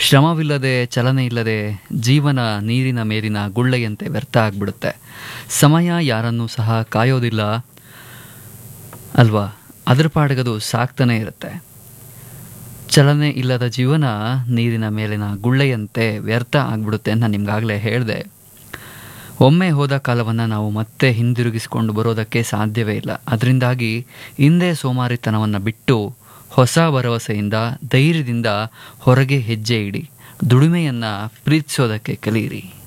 ಶ್ರಮವಿಲ್ಲದೆ ಚಲನೆ ಇಲ್ಲದೆ ಜೀವನ ನೀರಿನ ಮೇಲಿನ ಗುಳ್ಳೆಯಂತೆ ವ್ಯರ್ಥ ಆಗಿಬಿಡುತ್ತೆ ಸಮಯ ಯಾರನ್ನೂ ಸಹ ಕಾಯೋದಿಲ್ಲ ಅಲ್ವಾ ಅದ್ರ ಪಾಡಗದು ಸಾಕ್ತಾನೆ ಇರುತ್ತೆ ಚಲನೆ ಇಲ್ಲದ ಜೀವನ ನೀರಿನ ಮೇಲಿನ ಗುಳ್ಳೆಯಂತೆ ವ್ಯರ್ಥ ಆಗಿಬಿಡುತ್ತೆ ಅಂತ ನಾನು ನಿಮ್ಗಾಗಲೇ ಹೇಳಿದೆ ಒಮ್ಮೆ ಹೋದ ಕಾಲವನ್ನು ನಾವು ಮತ್ತೆ ಹಿಂದಿರುಗಿಸಿಕೊಂಡು ಬರೋದಕ್ಕೆ ಸಾಧ್ಯವೇ ಇಲ್ಲ ಅದರಿಂದಾಗಿ ಹಿಂದೆ ಸೋಮಾರಿತನವನ್ನು ಬಿಟ್ಟು ಹೊಸ ಭರವಸೆಯಿಂದ ಧೈರ್ಯದಿಂದ ಹೊರಗೆ ಹೆಜ್ಜೆ ಇಡಿ ದುಡಿಮೆಯನ್ನು ಪ್ರೀತಿಸೋದಕ್ಕೆ ಕಲಿಯಿರಿ